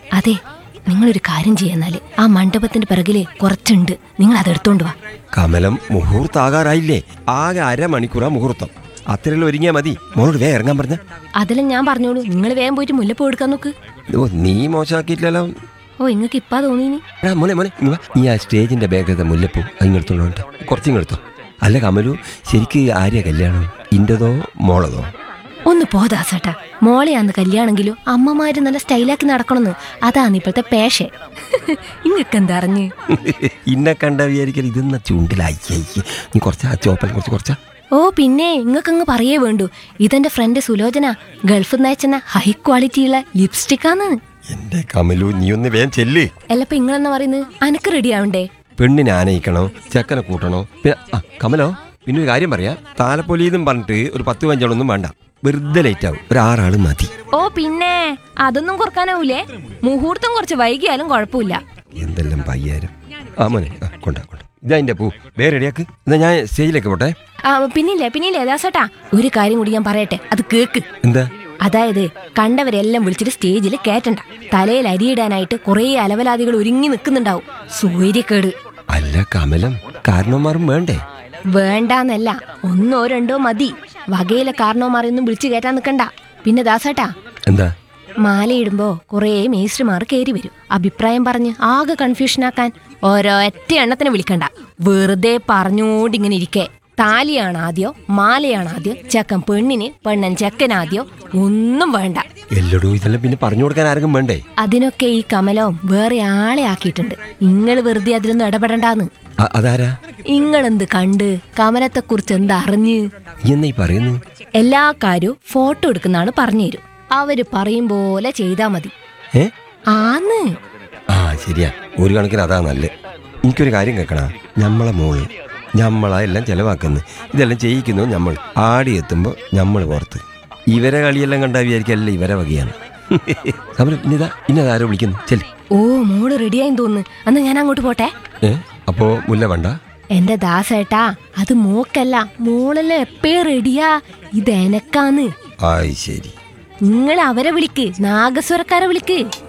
അതെ നിങ്ങളൊരു കാര്യം ചെയ്യാന്നാല് ആ മണ്ഡപത്തിന്റെ പിറകില് കുറച്ചുണ്ട് നിങ്ങൾ അതെടുത്തോണ്ട് വാ കമലം മുഹൂർത്താകാറായില്ലേ ആകെ അരമണിക്കൂറാ മുഹൂർത്തം അത്രയെല്ലാം ഒരുങ്ങിയാ മതി മോളോട് വേ ഇറങ്ങാൻ പറഞ്ഞ അതെല്ലാം ഞാൻ പറഞ്ഞോളൂ നിങ്ങൾ വേഗം പോയിട്ട് മുല്ലപ്പൂ എടുക്കാൻ നോക്ക് ഓ നീ മോശമാക്കിയില്ലല്ലോ ഓ ഇങ്ങക്ക് ഇപ്പാ തോന്നിനി എടാ മോനെ മോനെ ഇങ്ങ് വാ. നീ ആ സ്റ്റേജിന്റെ ബാഗത്തെ മുല്ലപ്പൂ അതിങ്ങെടുത്തോണ്ട് കുറച്ചിങ്ങെടുത്തോ അല്ല കമലു ശരിക്ക് ആര്യ കല്യാണം ഇൻ്റെതോ മോളതോ ഒന്ന് പോദാസേട്ടാ മോളെ അന്ന് കല്യാണെങ്കിലും അമ്മമാര് നല്ല സ്റ്റൈലാക്കി നടക്കണമെന്ന് അതാണ് ഇപ്പോഴത്തെ പേഷൻ ഇങ്ങക്ക് എന്താ അറിഞ്ഞ് ഇന്നെ കണ്ട വിചാരിക്കൽ ഇതെന്ന ചുണ്ടിലായി നീ കുറച്ചാ ആ ചോപ്പൽ കുറച്ച് കുറച്ചാ ഓ പിന്നെ ഇങ്ങക്കങ്ങ് പറയേ വേണ്ടു ഇതെന്റെ ഫ്രണ്ട് സുലോചന ഗൾഫിൽ നിന്ന് അയച്ചെന്ന ഹൈ ക്വാളിറ്റിയുള്ള ലിപ്സ്റ്റിക്കാന്ന് എന്റെ കമലു നീ ഒന്ന് വേഗം ചെല്ല് അല്ലപ്പ ഇങ്ങളെന്നാ പറയുന്നത് അനക്ക് റെഡി ആവണ്ടേ പെണ്ണിനെ ആനയിക്കണോ ചെക്കനെ കൂട്ടണോ പിന്നെ ആ കമലോ പിന്നെ ഒരു കാര്യം പറയാ താലപ്പൊലിന്നും പറഞ്ഞിട്ട് ഒരു പത്ത് പഞ്ചാളൊന്നും വേണ്ട വെറുതെ ലേറ്റ് ആവും ഒരു ആറാള് മതി ഓ പിന്നെ അതൊന്നും കുറക്കാനാവൂലേ മുഹൂർത്തം കുറച്ച് വൈകിയാലും കുഴപ്പമില്ല എന്തെല്ലാം പയ്യാരം ആ മോനെ ആ കൊണ്ടാ കൊണ്ട ഇതാ എൻ്റെ പൂ വേറെ റെഡിയാക്ക് എന്നാ ഞാൻ സ്റ്റേജിലേക്ക് പോട്ടെ ആ, പിന്നില്ലേ പിന്നില്ലേ ദാസേട്ടാ ഒരു കാര്യം കൂടി ഞാൻ പറയട്ടെ അത് കേക്ക് എന്താ അതായത് കണ്ടവരെല്ലാം വിളിച്ചിട്ട് സ്റ്റേജിൽ കയറ്റണ്ട തലയിൽ അരിയിടാനായിട്ട് കുറേ അലവലാദികൾ ഒരുങ്ങി നിൽക്കുന്നുണ്ടാവും സൂര്യക്കേട് അല്ല കമലം കാരണവന്മാരും വേണ്ടേ വേണ്ടാന്നല്ല ഒന്നോ രണ്ടോ മതി വകയിലെ കാരണവന്മാരെയൊന്നും വിളിച്ചു കയറ്റാൻ നിൽക്കണ്ട പിന്നെ ദാസേട്ടാ എന്താ മാലയിടുമ്പോ കുറേ മേസ്ത്രിമാർ കയറി വരും അഭിപ്രായം പറഞ്ഞ് ആകെ കൺഫ്യൂഷനാക്കാൻ ഓരോറ്റ എണ്ണത്തിനെ വിളിക്കണ്ട വെറുതെ പറഞ്ഞോണ്ടിങ്ങനെ ഇരിക്കെ താലിയാണ് ആദ്യോ മാലയാണ് ആദ്യം ചെക്കൻ പെണ്ണിന് പെണ്ണൻ ചെക്കനാദ്യോ ഒന്നും വേണ്ട എല്ലടോ ഇതെല്ലാം പിന്നെ പറഞ്ഞു കൊടുക്കാൻ ആരെങ്കിലും വേണ്ടേ അതിനൊക്കെ ഈ കമലവും വേറെ ആളെ ആക്കിയിട്ടുണ്ട് നിങ്ങൾ വെറുതെ അതിലൊന്നും ഇടപെടണ്ടാന്ന് അ- അതാരാ ഇങ്ങളെന്ത് കണ്ട് കമലത്തെ കുറിച്ച് എന്ത് അറിഞ്ഞ് നീ എന്നാ ഈ പറയുന്നു എല്ലാ കാര്യവും ഫോട്ടോ എടുക്കുന്നാണ് പറഞ്ഞുതരും അവര് പറയും പോലെ ചെയ്താ മതി ഏ ആന്ന് ആ ശരിയാ ഒരു കണക്കിന് അതാ നല്ലത് എനിക്കൊരു കാര്യം കേൾക്കണ നമ്മളെ മോള് നമ്മളാ എല്ലാം ചെലവാക്കുന്നത് ഇതെല്ലാം ചെയ്യിക്കുന്നു നമ്മൾ ആടി എത്തുമ്പോൾ നമ്മൾ പുറത്ത് ഇവരെ കളിയെല്ലാം കണ്ടാ വിചാരിക്കല്ല ഇവരെ വകയാണ് കമലം ഇനിതാ ഇന്നതാരോ വിളിക്കുന്നു ചെല് ഓ മോള് റെഡിയായി തോന്നുന്നു അന്ന് ഞാൻ അങ്ങോട്ട് പോട്ടെ ഏ അപ്പോ മുല്ല വേണ്ട എന്റെ ദാസേട്ടാ അത് മോക്കല്ല മോളെല്ലാം എപ്പോഴും റെഡിയാ ഇത് എനക്കാന്ന് ആയി ശരി നിങ്ങൾ അവരെ വിളിക്ക് നാഗസ്വരക്കാരെ വിളിക്ക്